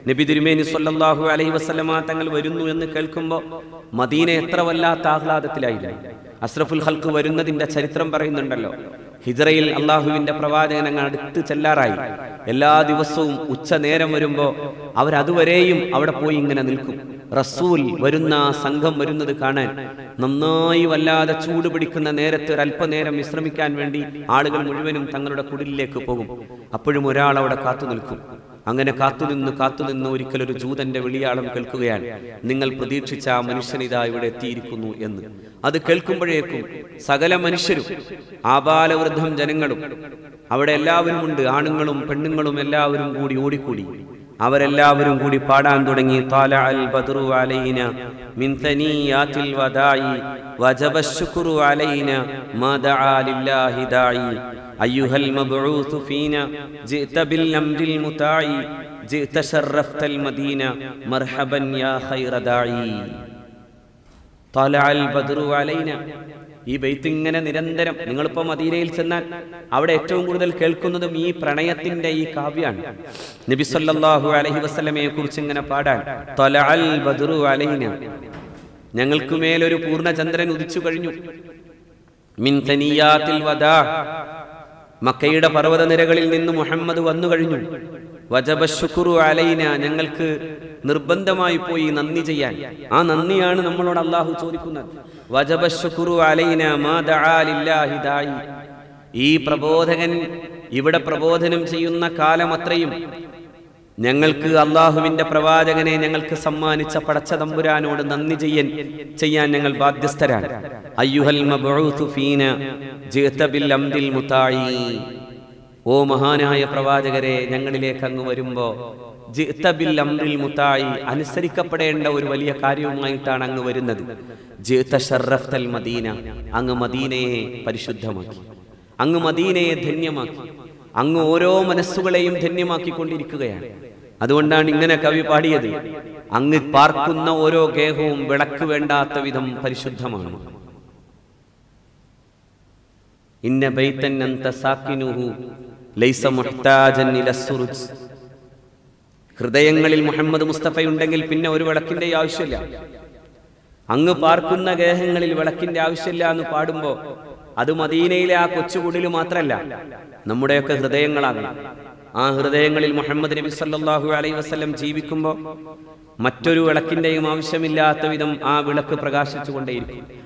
നബി തിരുമേനി സല്ലല്ലാഹു അലൈഹി വസല്ലമ തങ്ങൾ വരുന്നു എന്ന് കേൾക്കുമ്പോൾ മദീന എത്ര വല്ലാത്ത ആഹ്ലാദത്തിലായിരുന്നു അസ്രഫുൽ ഹൽക്ക് വരുന്നതിന്റെ ചരിത്രം പറയുന്നുണ്ടല്ലോ ഹിജറയിൽ അള്ളാഹുവിന്റെ പ്രവാചകൻ അങ്ങ് അടുത്ത് ചെല്ലാറായി എല്ലാ ദിവസവും ഉച്ച നേരം വരുമ്പോൾ അവരതുവരെയും അവിടെ പോയി ഇങ്ങനെ നിൽക്കും റസൂൽ വരുന്ന ആ സംഘം വരുന്നത് കാണാൻ നന്നായി വല്ലാതെ ചൂട് പിടിക്കുന്ന നേരത്ത് ഒരു അല്പനേരം വിശ്രമിക്കാൻ വേണ്ടി ആളുകൾ മുഴുവനും തങ്ങളുടെ കുടിലിലേക്ക് പോകും അപ്പോഴും ഒരാൾ അവിടെ കാത്തു നിൽക്കും അങ്ങനെ കാത്തുനിന്ന് കാത്തുനിന്ന് ഒരിക്കൽ ഒരു ജൂതന്റെ വിളിയാളം കേൾക്കുകയാണ് നിങ്ങൾ പ്രതീക്ഷിച്ച ആ മനുഷ്യനിതാ ഇവിടെ എത്തിയിരിക്കുന്നു എന്ന് അത് കേൾക്കുമ്പോഴേക്കും സകല മനുഷ്യരും ആബാലവൃദ്ധം ജനങ്ങളും അവിടെ എല്ലാവരും ഉണ്ട് ആണുങ്ങളും പെണ്ണുങ്ങളും എല്ലാവരും കൂടി ഓടിക്കൂടി അവരെല്ലാവരും കൂടി പാടാൻ തുടങ്ങി താല അൽ ബദ്റു അലൈന മിൻ തനിയാത്തിൽ വദായി വജബ ശുക്രു അലൈന മാ ദആ ലില്ലാഹി ദായി അയ്യുഹൽ മബ്ഊത്ത് ഫീന ജിഅത ബിൽ അംരിൽ മുതായി ജിഅത ശറഫ്തൽ മദീന മർഹബൻ യാ ഖൈറ ദായി താല അൽ ബദ്റു അലൈന ഈ ബെയ്ത്ത് ഇങ്ങനെ നിരന്തരം നിങ്ങളിപ്പോ മദീനയിൽ ചെന്നാൽ അവിടെ ഏറ്റവും കൂടുതൽ കേൾക്കുന്നതും ഈ പ്രണയത്തിന്റെ ഈ കാവ്യാണ് നബി സല്ലല്ലാഹു അലൈഹി വസല്ലമയെ കുറിച്ച് ഇങ്ങനെ പാടാൻ ത്വലഅൽ ബദ്റു അലൈന ഞങ്ങൾക്ക് മേലൊരു പൂർണ്ണചന്ദ്രൻ ഉദിച്ചു കഴിഞ്ഞു മിൻ തനിയാത്തിൽ വദാ മക്കയുടെ പർവ്വതനിരകളിൽ നിന്ന് മുഹമ്മദ് വന്നു കഴിഞ്ഞു വജബ ശുക്രു അലൈന ഞങ്ങൾക്ക് നിർബന്ധമായി പോയി നന്ദി ചെയ്യാൻ ആ നന്ദിയാണ് നമ്മളോട് അള്ളാഹു ചോദിക്കുന്നത് വജബ ശുക്രു അലൈന മാ ദആ ലില്ലാഹി ദായി ഈ പ്രബോധകൻ ഇവിടെ പ്രബോധനം ചെയ്യുന്ന കാലമത്രയും ഞങ്ങൾക്ക് അള്ളാഹുവിന്റെ പ്രവാചകനെ ഞങ്ങൾക്ക് സമ്മാനിച്ച പടച്ച തമ്പുരാനോട് നന്ദി ചെയ്യൻ ചെയ്യാൻ ഞങ്ങൾ ബാധ്യസ്ഥരാണ് അയ്യുഹൽ മബ്ഊത്ത് ഫീന ജിഅത ബിൽ അംരിൽ മുതായി ഓ മഹാനായ പ്രവാചകരെ ഞങ്ങളിലേക്ക് അങ്ങ് വരുമ്പോ ജിഅത ബിൽ അംരിൽ മുതായി അനുസരിക്കപ്പെടേണ്ട ഒരു വലിയ കാര്യവുമായിട്ടാണ് അങ്ങ് വരുന്നത് ജിഅത ശറഫ്തൽ മദീന അങ്ങ് മദീനയെ പരിശുദ്ധമാക്കി അങ്ങ് മദീനയെ ധന്യമാക്കി അങ്ങ് ഓരോ മനസ്സുകളെയും ധന്യമാക്കിക്കൊണ്ടിരിക്കുകയാണ് അതുകൊണ്ടാണ് ഇങ്ങനെ കവി പാടിയത് അങ്ങ് പാർക്കുന്ന ഓരോ ഗേഹവും വിളക്ക് വേണ്ടാത്ത വിധം പരിശുദ്ധമാണ് ഇന്ന ബൈത്തൻ അന്ത സാക്കിനുഹു ലൈസ മുഹ്താജൻ ഇല സുറുജ് ഹൃദയങ്ങളിൽ മുഹമ്മദ് മുസ്തഫയുണ്ടെങ്കിൽ പിന്നെ ഒരു വിളക്കിന്റെ ആവശ്യമില്ല അങ്ങ് പാർക്കുന്ന ഗേഹങ്ങളിൽ വിളക്കിന്റെ ആവശ്യമില്ല എന്ന് പാടുമ്പോ അത് മദീനയിലെ ആ കൊച്ചുകുടിൽ മാത്രമല്ല നമ്മുടെയൊക്കെ ഹൃദയങ്ങളാണ് ആ ഹൃദയങ്ങളിൽ മുഹമ്മദ് നബി സല്ലല്ലാഹു അലൈഹി വസല്ലം ജീവിക്കുമ്പോൾ മറ്റൊരു വിളക്കിന്റെയും ആവശ്യമില്ലാത്ത വിധം ആ വിളക്ക് പ്രകാശിച്ചു കൊണ്ടേയിരിക്കും